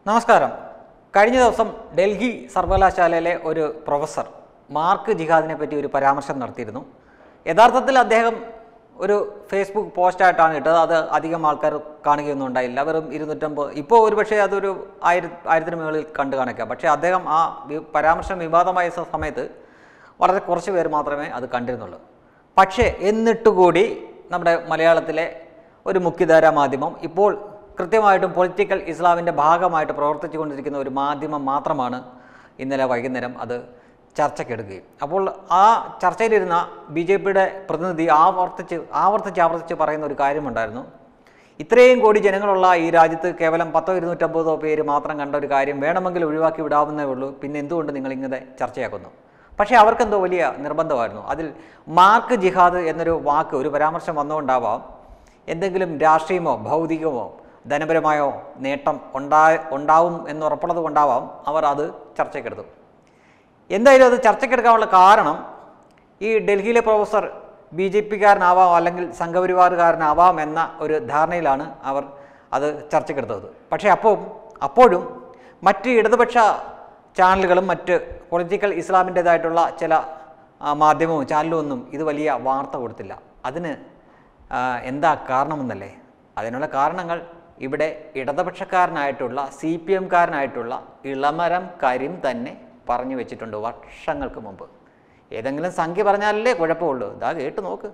നമസ്കാരം കഴിഞ്ഞ ദിവസം ഡൽഹി സർവകലാശാലയിലെ ഒരു പ്രൊഫസർ മാർക്ക് ജിഹാദിനെ പറ്റി ഒരു പരാമർശം നടത്തിയിരുന്നു യഥാർത്ഥത്തിൽ അദ്ദേഹം ഒരു ഫേസ്ബുക്ക് പോസ്റ്റായിട്ടാണ് ഇട്ടത് അത് അധികം ആൾക്കാർ കാണുകയൊന്നും ഉണ്ടായില്ല വെറും ഇരുന്നൂറ്റമ്പത് ഇപ്പോൾ ഒരുപക്ഷെ അതൊരു ആയിര ആയിരത്തിന് മുകളിൽ കണ്ടു കാണിക്കാം പക്ഷേ അദ്ദേഹം ആ വി- പരാമർശം വിവാദമായ സ- സമയത്ത് വളരെ കുറച്ച് പേര് മാത്രമേ അത് കണ്ടിരുന്നുള്ളൂ പക്ഷേ എന്നിട്ടുകൂടി നമ്മുടെ മലയാളത്തിലെ ഒരു മുഖ്യധാര മാധ്യമം ഇപ്പോൾ കൃത്യമായിട്ടും പൊളിറ്റിക്കൽ ഇസ്ലാമിൻ്റെ ഭാഗമായിട്ട് പ്രവർത്തിച്ചു കൊണ്ടിരിക്കുന്ന ഒരു മാധ്യമം മാത്രമാണ് ഇന്നലെ വൈകുന്നേരം അത് ചർച്ചയ്ക്കെടുക്കുകയും അപ്പോൾ ആ ചർച്ചയിലിരുന്ന ബി ജെ പിയുടെ പ്രതിനിധി ആവർത്തിച്ച് ആവർത്തിച്ച് ആവർത്തിച്ച് പറയുന്ന ഒരു കാര്യമുണ്ടായിരുന്നു ഇത്രയും കോടി ജനങ്ങളുള്ള ഈ രാജ്യത്ത് കേവലം പത്തോ ഇരുന്നൂറ്റമ്പതോ പേര് മാത്രം കണ്ട ഒരു കാര്യം വേണമെങ്കിൽ ഒഴിവാക്കി വിടാവുന്നേ ഉള്ളൂ പിന്നെ എന്തുകൊണ്ട് നിങ്ങൾ ഇങ്ങനെ ചർച്ചയാക്കുന്നു പക്ഷേ അവർക്കെന്തോ വലിയ നിർബന്ധമായിരുന്നു അതിൽ മാർക്ക് ജിഹാദ് എന്നൊരു വാക്ക് ഒരു പരാമർശം വന്നുകൊണ്ടാവാം എന്തെങ്കിലും രാഷ്ട്രീയമോ ഭൗതികമോ ധനപരമായോ നേട്ടം ഉണ്ടാ ഉണ്ടാവും എന്നുറപ്പുള്ളത് കൊണ്ടാവാം അവർ അത് ചർച്ചയ്ക്കെടുത്തു എന്തായാലും അത് ചർച്ചയ്ക്കെടുക്കാനുള്ള കാരണം ഈ ഡൽഹിയിലെ പ്രൊഫസർ ബി ജെ പിക്കാരനാവാം അല്ലെങ്കിൽ സംഘപരിവാറുകാരനാവാം എന്ന ഒരു ധാരണയിലാണ് അവർ അത് ചർച്ചയ്ക്കെടുത്തത് പക്ഷേ അപ്പോൾ അപ്പോഴും മറ്റ് ഇടതുപക്ഷ ചാനലുകളും മറ്റ് പൊളിറ്റിക്കൽ ഇസ്ലാമിൻ്റേതായിട്ടുള്ള ചില ആ, മാധ്യമവും ചാനലും ഒന്നും ഇത് വലിയ വാർത്ത കൊടുത്തില്ല അതിന് ആ, എന്താ കാരണമെന്നല്ലേ അതിനുള്ള കാരണങ്ങൾ ഇവിടെ ഇടതുപക്ഷക്കാരനായിട്ടുള്ള സി പി എംകാരനായിട്ടുള്ള ഇളമരം കരീം തന്നെ പറഞ്ഞു വെച്ചിട്ടുണ്ട് വർഷങ്ങൾക്ക് മുമ്പ് ഏതെങ്കിലും സംഖ്യ പറഞ്ഞാലല്ലേ കുഴപ്പമുള്ളൂ ഇതാ കേട്ട് നോക്ക്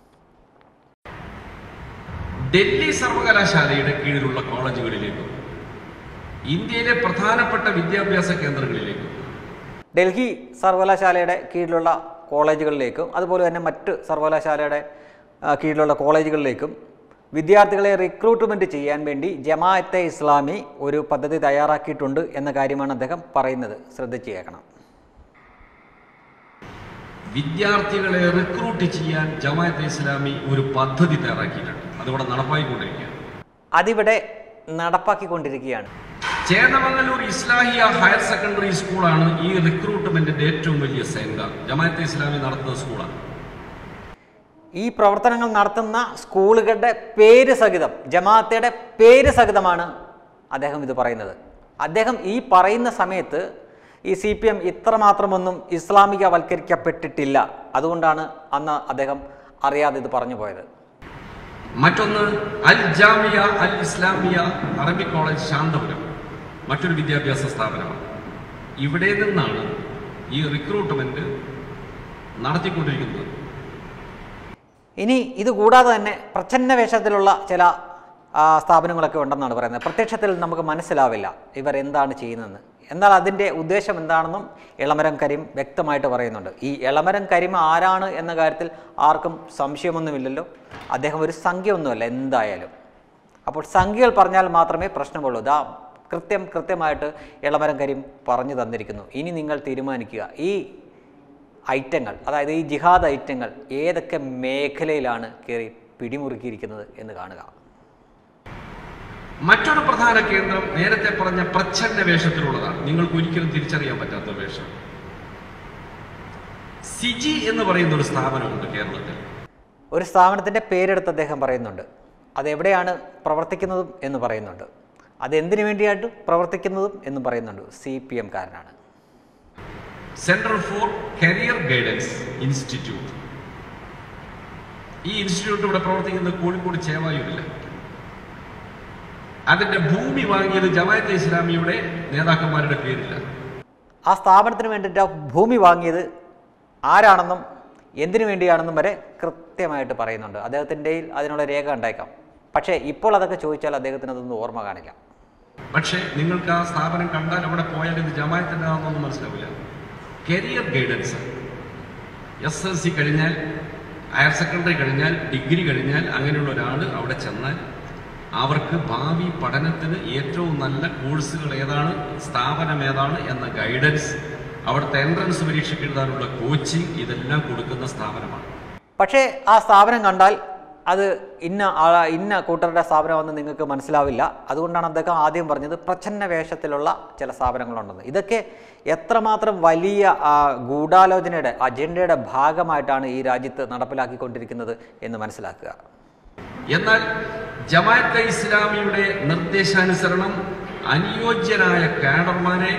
ഡൽഹി സർവകലാശാലയുടെ കീഴിലുള്ള കോളേജുകളിലേക്കും ഇന്ത്യയിലെ പ്രധാനപ്പെട്ട വിദ്യാഭ്യാസ കേന്ദ്രങ്ങളിലേക്കും ഡൽഹി സർവകലാശാലയുടെ കീഴിലുള്ള കോളേജുകളിലേക്കും അതുപോലെ തന്നെ മറ്റ് സർവകലാശാലയുടെ ആ, കീഴിലുള്ള കോളേജുകളിലേക്കും വിദ്യാർത്ഥികളെ റിക്രൂട്ട്മെൻറ്റ് ചെയ്യാൻ വേണ്ടി ജമാഅത്തെ ഇസ്ലാമി ഒരു പദ്ധതി തയ്യാറാക്കിയിട്ടുണ്ട് എന്ന കാര്യമാണ് അദ്ദേഹം പറയുന്നത് ശ്രദ്ധിച്ച് കേൾക്കണം വിദ്യാർത്ഥികളെ റിക്രൂട്ട് ചെയ്യാൻ ജമാഅത്തെ ഇസ്ലാമി ഒരു പദ്ധതി തയ്യാറാക്കിയിട്ടുണ്ട് അതിവിടെ നടപ്പായിക്കൊണ്ടിരിക്കുകയാണ് അതിവിടെ നടപ്പാക്കിക്കൊണ്ടിരിക്കുകയാണ് ചേന്നമംഗലൂർ ഇസ്ലാഹിയ ഹയർ സെക്കൻഡറി സ്കൂളാണ് ഈ റിക്രൂട്ട്മെന്റിന്റെ ഏറ്റവും വലിയ സെന്റർ ജമാഅത്തെ ഇസ്ലാമി നടത്തുന്ന സ്കൂളാണ് ഈ പ്രവർത്തനങ്ങൾ നടത്തുന്ന സ്കൂളുകളുടെ പേര് സഹിതം ജമാഅത്തയുടെ പേര് സഹിതമാണ് അദ്ദേഹം ഇത് പറയുന്നത് അദ്ദേഹം ഈ പറയുന്ന സമയത്ത് ഈ സി പി എം ഇത്രമാത്രമൊന്നും ഇസ്ലാമികവൽക്കരിക്കപ്പെട്ടിട്ടില്ല അതുകൊണ്ടാണ് അന്ന് അദ്ദേഹം അറിയാതെ ഇത് പറഞ്ഞു പോയത് മറ്റൊന്ന് അൽ ജാമിയ അൽ ഇസ്ലാമിയ അറബിക് കോളേജ് ശാന്തപുരം മറ്റൊരു വിദ്യാഭ്യാസ സ്ഥാപനമാണ് ഇവിടെ നിന്നാണ് ഈ റിക്രൂട്ട്മെന്റ് നടത്തിക്കൊണ്ടിരിക്കുന്നത് ഇനി ഇത് കൂടാതെ തന്നെ പ്രച്ഛന്ന വേഷത്തിലുള്ള ചില ആ, സ്ഥാപനങ്ങളൊക്കെ ഉണ്ടെന്നാണ് പറയുന്നത് പ്രത്യക്ഷത്തിൽ നമുക്ക് മനസ്സിലാവില്ല ഇവർ എന്താണ് ചെയ്യുന്നതെന്ന് എന്നാൽ അതിൻ്റെ ഉദ്ദേശം എന്താണെന്നും ഇളമരം കരീം വ്യക്തമായിട്ട് പറയുന്നുണ്ട് ഈ ഇളമരം കരീം ആരാണ് എന്ന കാര്യത്തിൽ ആർക്കും സംശയമൊന്നുമില്ലല്ലോ അദ്ദേഹം ഒരു സംഖ്യ ഒന്നുമല്ല എന്തായാലും അപ്പോൾ സംഖ്യകൾ പറഞ്ഞാൽ മാത്രമേ പ്രശ്നമുള്ളൂ ഇതാ കൃത്യം കൃത്യമായിട്ട് ഇളമരം കരീം പറഞ്ഞു തന്നിരിക്കുന്നു ഇനി നിങ്ങൾ തീരുമാനിക്കുക ഈ ഐറ്റങ്ങൾ അതായത് ഈ ജിഹാദ് ഐറ്റങ്ങൾ ഏതൊക്കെ മേഖലയിലാണ് കയറി പിടിമുറുക്കിയിരിക്കുന്നത് എന്ന് കാണുക മറ്റൊരു പ്രധാന കേന്ദ്രം നേരത്തെ പറഞ്ഞ പ്രച്ഛന്ന വേഷത്തിലുള്ളതാണ് നിങ്ങൾക്ക് ഒരിക്കലും തിരിച്ചറിയാൻ പറ്റാത്ത വേഷം സിജി എന്ന് പറയുന്ന ഒരു സ്ഥാപനമുണ്ട് കേരളത്തിൽ ഒരു സ്ഥാപനത്തിൻ്റെ പേരെടുത്ത് അദ്ദേഹം പറയുന്നുണ്ട് അതെവിടെയാണ് പ്രവർത്തിക്കുന്നതും എന്ന് പറയുന്നുണ്ട് അത് എന്തിനു വേണ്ടിയായിട്ട് പ്രവർത്തിക്കുന്നതും എന്ന് പറയുന്നുണ്ട് സി പി എംകാരനാണ് centre for career guidance institute ഈ ഇൻസ്റ്റിറ്റ്യൂട്ട് ഇവിടെ പ്രവർത്തിക്കുന്നത് കോഴിക്കോട് ചേവായൂരില്ല അതിന്റെ ഭൂമി വാങ്ങിയത് ജമാഅത്തെ ഇസ്ലാമിയുടെ നേതാക്കന്മാരുടെ പേരില്ല ആ സ്ഥാപനത്തിന് വേണ്ടിയിട്ട് ആ ഭൂമി വാങ്ങിയത് ആരാണെന്നും എന്തിനു വേണ്ടിയാണെന്നും വരെ കൃത്യമായിട്ട് പറയുന്നുണ്ട് അദ്ദേഹത്തിൻ്റെ അതിനുള്ള രേഖ ഉണ്ടായേക്കാം പക്ഷേ ഇപ്പോൾ അതൊക്കെ ചോദിച്ചാൽ അദ്ദേഹത്തിന് അതൊന്നും ഓർമ്മ കാണില്ല പക്ഷേ നിങ്ങൾക്ക് ആ സ്ഥാപനം കണ്ടാൽ അവിടെ പോയാൽ ഇത് ജമാഅത്തിന്റെ ആണെന്നൊന്നും മനസ്സിലാവില്ല career guidance S L C കഴിഞ്ഞാൽ ഹയർ സെക്കൻഡറി കഴിഞ്ഞാൽ ഡിഗ്രി കഴിഞ്ഞാൽ അങ്ങനെയുള്ള ഒരാൾ അവിടെ ചെന്നാൽ അവർക്ക് ഭാവി പഠനത്തിന് ഏറ്റവും നല്ല കോഴ്സുകൾ ഏതാണ് സ്ഥാപനം ഏതാണ് എന്ന ഗൈഡൻസ് അവിടുത്തെ എൻട്രൻസ് പരീക്ഷയ്ക്ക് എഴുതാനുള്ള കോച്ചിങ് ഇതെല്ലാം കൊടുക്കുന്ന സ്ഥാപനമാണ് പക്ഷേ ആ സ്ഥാപനം കണ്ടാൽ അത് ഇന്ന ആള- ഇന്ന കൂട്ടരുടെ സ്ഥാപനമെന്ന് നിങ്ങൾക്ക് മനസ്സിലാവില്ല അതുകൊണ്ടാണ് അദ്ദേഹം ആദ്യം പറഞ്ഞത് പ്രച്ഛന്ന വേഷത്തിലുള്ള ചില സ്ഥാപനങ്ങളുണ്ടെന്ന് ഇതൊക്കെ എത്രമാത്രം വലിയ ആ, ഗൂഢാലോചനയുടെ അജണ്ടയുടെ ഭാഗമായിട്ടാണ് ഈ രാജ്യത്ത് നടപ്പിലാക്കിക്കൊണ്ടിരിക്കുന്നത് എന്ന് മനസ്സിലാക്കുക എന്നാൽ ജമാഅത്തെ ഇസ്ലാമിയുടെ നിർദ്ദേശാനുസരണം അനുയോജ്യരായ കാഡർമാരെ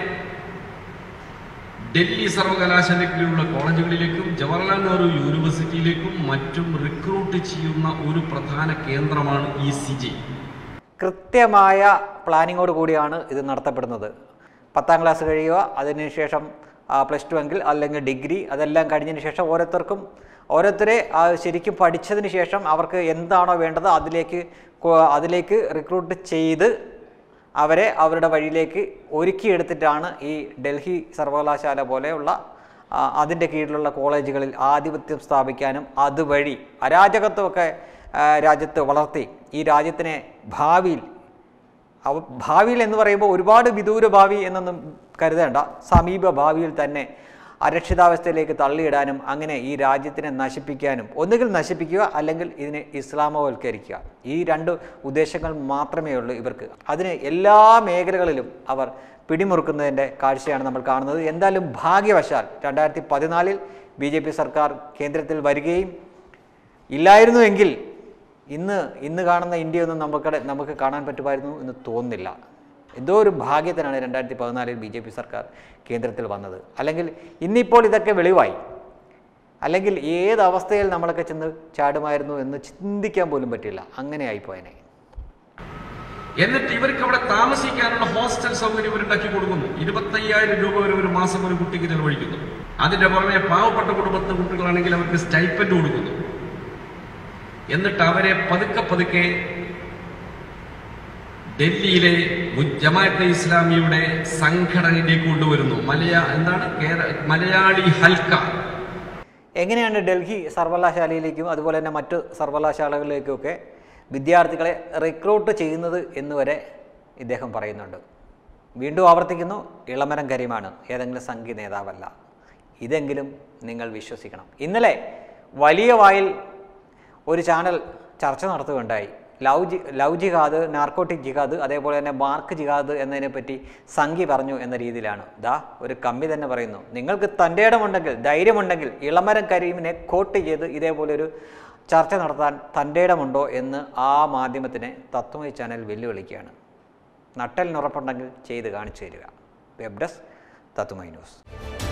ഡൽഹി സർവകലാശാലയിലുള്ള കോളേജുകളിലേക്കും ജവഹർലാൽ നെഹ്റു യൂണിവേഴ്സിറ്റിയിലേക്കും മറ്റും റിക്രൂട്ട് ചെയ്യുന്ന ഒരു പ്രധാന കേന്ദ്രമാണ് ഈ സി ജി കൃത്യമായ പ്ലാനിങ്ങോട് കൂടിയാണ് ഇത് നടത്തപ്പെടുന്നത് പത്താം ക്ലാസ് കഴിയുക അതിനുശേഷം പ്ലസ് ടു എങ്കിൽ അല്ലെങ്കിൽ ഡിഗ്രി അതെല്ലാം കഴിഞ്ഞതിന് ശേഷം ഓരോരുത്തർക്കും ഓരോരുത്തരെ ആ, ശരിക്കും പഠിച്ചതിന് ശേഷം അവർക്ക് എന്താണോ വേണ്ടത് അതിലേക്ക് കൊ- അതിലേക്ക് റിക്രൂട്ട് ചെയ്ത് അവരെ അവരുടെ വഴിയിലേക്ക് ഒരുക്കിയെടുത്തിട്ടാണ് ഈ ഡൽഹി സർവകലാശാല പോലെയുള്ള ആ, അതിൻ്റെ കീഴിലുള്ള കോളേജുകളിൽ ആധിപത്യം സ്ഥാപിക്കാനും അതുവഴി അരാജകത്വമൊക്കെ ആ, രാജ്യത്ത് വളർത്തി ഈ രാജ്യത്തിനെ ഭാവിയിൽ അവ ഭാവിയിൽ എന്ന് പറയുമ്പോൾ ഒരുപാട് വിദൂര ഭാവി എന്നൊന്നും കരുതേണ്ട സമീപ ഭാവിയിൽ തന്നെ അരക്ഷിതാവസ്ഥയിലേക്ക് തള്ളിയിടാനും അങ്ങനെ ഈ രാജ്യത്തിനെ നശിപ്പിക്കാനും ഒന്നുകിൽ നശിപ്പിക്കുക അല്ലെങ്കിൽ ഇതിനെ ഇസ്ലാമവൽക്കരിക്കുക ഈ രണ്ട് ഉദ്ദേശങ്ങൾ മാത്രമേ ഉള്ളൂ ഇവർക്ക് അതിന് എല്ലാ മേഖലകളിലും അവർ പിടിമുറുക്കുന്നതിൻ്റെ കാഴ്ചയാണ് നമ്മൾ കാണുന്നത് എന്തായാലും ഭാഗ്യവശാൽ രണ്ടായിരത്തി പതിനാലിൽ ബി ജെ പി സർക്കാർ കേന്ദ്രത്തിൽ വരികയും ഇല്ലായിരുന്നുവെങ്കിൽ ഇന്ന് ഇന്ന് കാണുന്ന ഇന്ത്യയൊന്നും നമുക്ക് നമുക്ക് കാണാൻ പറ്റുമായിരുന്നു എന്ന് തോന്നുന്നില്ല എന്തോ ഒരു ഭാഗ്യത്തിനാണ് രണ്ടായിരത്തി പതിനാലിൽ ബി ജെ പി സർക്കാർ കേന്ദ്രത്തിൽ വന്നത് അല്ലെങ്കിൽ ഇന്നിപ്പോൾ ഇതൊക്കെ വെളിവായി അല്ലെങ്കിൽ ഏത് അവസ്ഥയിൽ നമ്മളൊക്കെ ചെന്ന് ചാടുമായിരുന്നു എന്ന് ചിന്തിക്കാൻ പോലും പറ്റില്ല അങ്ങനെ ആയിപ്പോയനെ എന്നിട്ട് ഇവർക്ക് അവിടെ താമസിക്കാനുള്ള ഹോസ്റ്റൽ സൗകര്യം ഇവരുണ്ടാക്കി കൊടുക്കുന്നു ഇരുപത്തയ്യായിരം രൂപ വരെ ഒരു മാസം ഒരു കുട്ടിക്ക് ചെലവഴിക്കുന്നു അതിന്റെ പുറമെ പാവപ്പെട്ട കുടുംബത്തെ കുട്ടികളാണെങ്കിൽ അവർക്ക് സ്റ്റൈപ്പൻഡ് കൊടുക്കുന്നു എന്നിട്ട് അവരെ പതുക്കെ പതുക്കെ ഡൽഹിയിലെ മു- ജമാഅത്തെ ഇസ്ലാമിയുടെ സംഘടനയിലേക്ക് കൊണ്ടുവരുന്നു മലയാ എന്താണ് കേര- മലയാളി ഹൽക്ക എങ്ങനെയാണ് ഡൽഹി സർവകലാശാലയിലേക്കും അതുപോലെ തന്നെ മറ്റ് സർവകലാശാലകളിലേക്കുമൊക്കെ വിദ്യാർത്ഥികളെ റിക്രൂട്ട് ചെയ്യുന്നത് എന്നുവരെ ഇദ്ദേഹം പറയുന്നുണ്ട് വീണ്ടും ആവർത്തിക്കുന്നു ഇളമരം കരീമാണ് ഏതെങ്കിലും സംഘി നേതാവല്ല ഇതെങ്കിലും നിങ്ങൾ വിശ്വസിക്കണം ഇന്നലെ വലിയ വായിൽ ഒരു ചാനൽ ചർച്ച നടത്തുകയുണ്ടായി ലവ് ജി ലവ് ജിഹാദ് നാർക്കോട്ടിക് ജിഹാദ് അതേപോലെ തന്നെ മാർക്ക് ജിഹാദ് എന്നതിനെപ്പറ്റി സംഘി പറഞ്ഞു എന്ന രീതിയിലാണ് ദാ ഒരു കമ്മി തന്നെ പറയുന്നു നിങ്ങൾക്ക് തൻ്റെ ഇടമുണ്ടെങ്കിൽ ധൈര്യമുണ്ടെങ്കിൽ ഇളമരം കരീമിനെ കോട്ട് ചെയ്ത് ഇതേപോലെ ഒരു ചർച്ച നടത്താൻ തൻ്റെ ഇടമുണ്ടോ എന്ന് ആ മാധ്യമത്തിനെ തത്വമൈ ചാനൽ വെല്ലുവിളിക്കുകയാണ് നട്ടലിനുറപ്പുണ്ടെങ്കിൽ ചെയ്ത് കാണിച്ചു തരിക വെബ് ഡെസ്ക് തത്വമൈ ന്യൂസ്